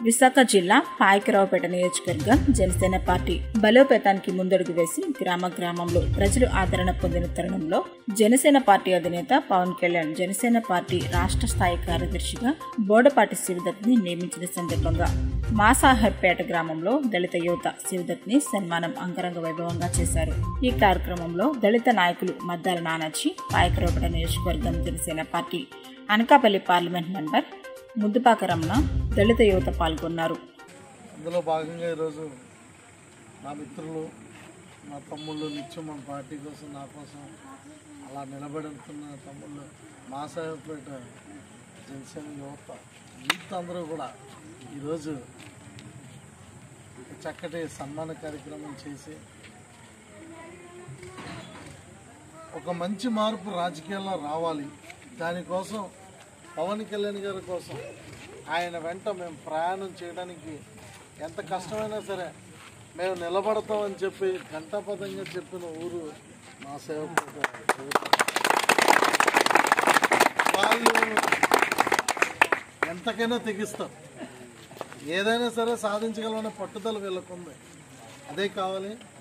విశాఖ జిల్లా పాయకరావుపేట నియోజకవర్గం జనసేన పార్టీ బలోపేతానికి ముందడుగు వేసి గ్రామ గ్రామంలో ప్రజలు ఆదరణ పొందిన తరుణంలో జనసేన పార్టీ అధినేత పవన్ కళ్యాణ్ జనసేన పార్టీ రాష్ట్ర స్థాయి కార్యదర్శిగా బోడపాటి శివదత్ని నియమించిన సందర్భంగా మాసాహర్పేట గ్రామంలో దళిత యువత శివదత్ని సన్మానం అంగరంగ వైభవంగా చేశారు ఈ కార్యక్రమంలో దళిత నాయకులు మద్దాల నానాజీ పాయకరావుపేట నియోజకవర్గం Janasena party Anakapalli parliament member Muddupaka Ramana దళిత యువత పాల్గొన్నారు అందులో భాగంగా ఈరోజు నా మిత్రులు నా తమ్ముళ్ళు నిత్యం మన పార్టీ కోసం నా కోసం అలా నిలబడుతున్న తమ్ముళ్ళు మా సాహెబ్పేట జనసేన యువత యూత్ అందరూ కూడా ఈరోజు ఒక చక్కటి సన్మాన కార్యక్రమం చేసి ఒక మంచి మార్పు రాజకీయాల్లో రావాలి దానికోసం పవన్ కళ్యాణ్ గారి కోసం ఆయన వెంట మేము ప్రయాణం చేయడానికి ఎంత కష్టమైనా సరే మేము నిలబడతామని చెప్పి ఘంటాపదంగా చెప్పిన ఊరు మా సేవకు వాళ్ళు ఎంతకైనా తెగిస్తారు ఏదైనా సరే సాధించగలమనే పట్టుదల వీళ్ళకు ఉంది అదే కావాలి